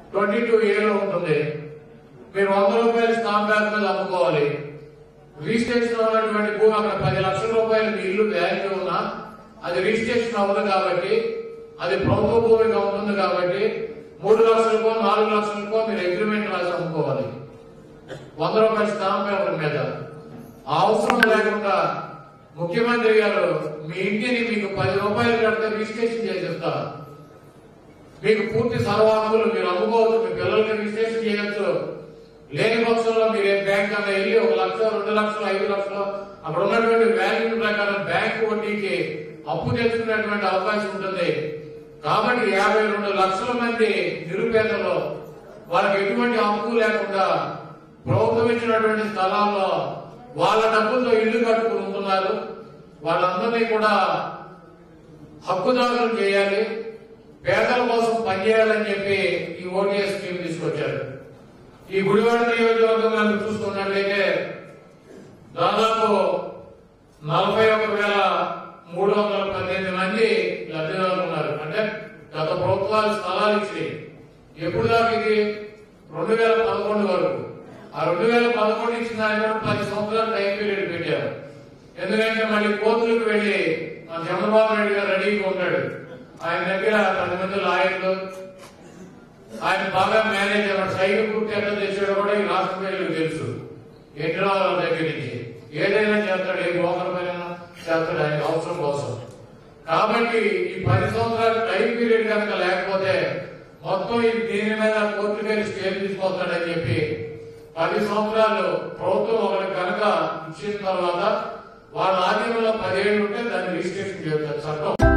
twenty two ఏలో ఉంటుంది మీరు వంద రూపాయలు స్టాంప్ బ్యాంక్ మీద అమ్ముకోవాలి రిజిస్ట్రేషన్ ఉన్నటువంటి భూమి అక్కడ పది లక్షల రూపాయలు మీ ఇల్లు వాల్యూ ఉన్నా అది రిజిస్ట్రేషన్ అవ్వదు కాబట్టి అది ప్రభుత్వ భూమిగా ఉంటుంది కాబట్టి మూడు లక్షలకో నాలుగు లక్షలకో మీరు అగ్రిమెంట్ రాసి అమ్ముకోవాలి వంద రూపాయల స్టాంప్ పేపర్ మీద ఆ అవసరం లేకుండా ముఖ్యమంత్రి గారు మీ ఇంటిని మీకు పది రూపాయలు కడితే రిజిస్ట్రేషన్ చేసేస్తా మీకు పూర్తి సర్వాంగులు మీరు అమ్ముకోవచ్చు మీ పిల్లలకి రిజిస్ట్రేషన్ చేయొచ్చు లేని పక్షంలో మీరు ఏ బ్యాంక్ అన్న వెళ్ళి ఒక లక్ష రెండు లక్షలు ఐదు లక్షలు అక్కడ ఉన్నటువంటి వాల్యూ ప్రకారం బ్యాంక్ వడ్డీకి అప్పు తెచ్చుకునేటువంటి అవకాశం ఉంటుంది కాబట్టి యాభై రెండు లక్షల మంది నిరుపేదలు వాళ్ళకి ఎటువంటి అప్పు లేకుండా ప్రభుత్వం ఇచ్చినటువంటి స్థలాల్లో వాళ్ళ డబ్బులతో ఇల్లు కట్టుకుని ఉంటున్నారు వాళ్ళందరినీ కూడా హక్కుదారులు చేయాలి పేదల కోసం పనిచేయాలని చెప్పి ఈ ఓటీఎస్ స్కీమ్ తీసుకొచ్చారు ఈ గుడివాడ నియోజకవర్గంలో మీరు చూసుకున్నట్లయితే దాదాపు నలభై ఒక వేల మూడు వందల పద్దెనిమిది మంది లబ్ధిదారులు ఉన్నారు అంటే గత ప్రభుత్వాలు స్థలాలు ఇచ్చి ఎప్పుడు దాకా ఇది రెండు వేల పదకొండు వరకు ఆ రెండు వేల పదకొండు ఇచ్చిన దానికి కూడా పది సంవత్సరాలు టైం పీరియడ్ పెట్టారు ఎందుకంటే మళ్ళీ కోర్టులకు వెళ్ళి మా చంద్రబాబు నాయుడు గారు రెడీగా ఉంటాడు ఆయన దగ్గర పది మంది లాయర్లు ఆయన బాగా మేనేజ్ అయ్యాడు సైకిల్ గుర్తు ఎట్లా తెచ్చాడో కూడా ఈ రాష్ట్ర ప్రజలకు తెలుసు ఎన్టీ రామారావు దగ్గర నుంచి ఏదైనా చేస్తాడు ఏ బ్రోకర్ పైన చేస్తాడు ఆయన అవసరం కోసం కాబట్టి ఈ పది సంవత్సరాల టైం పీరియడ్ కనుక లేకపోతే మొత్తం ఈ దీని మీద కోర్టుకు వెళ్ళి స్టే తీసుకొస్తాడని చెప్పి పది సంవత్సరాలు ప్రభుత్వం ఒకరికి కనుక ఇచ్చిన తర్వాత వాళ్ళ ఆధీనంలో పదిహేడు ఉంటే దాన్ని రిజిస్ట్రేషన్ చేస్తారు చట్టం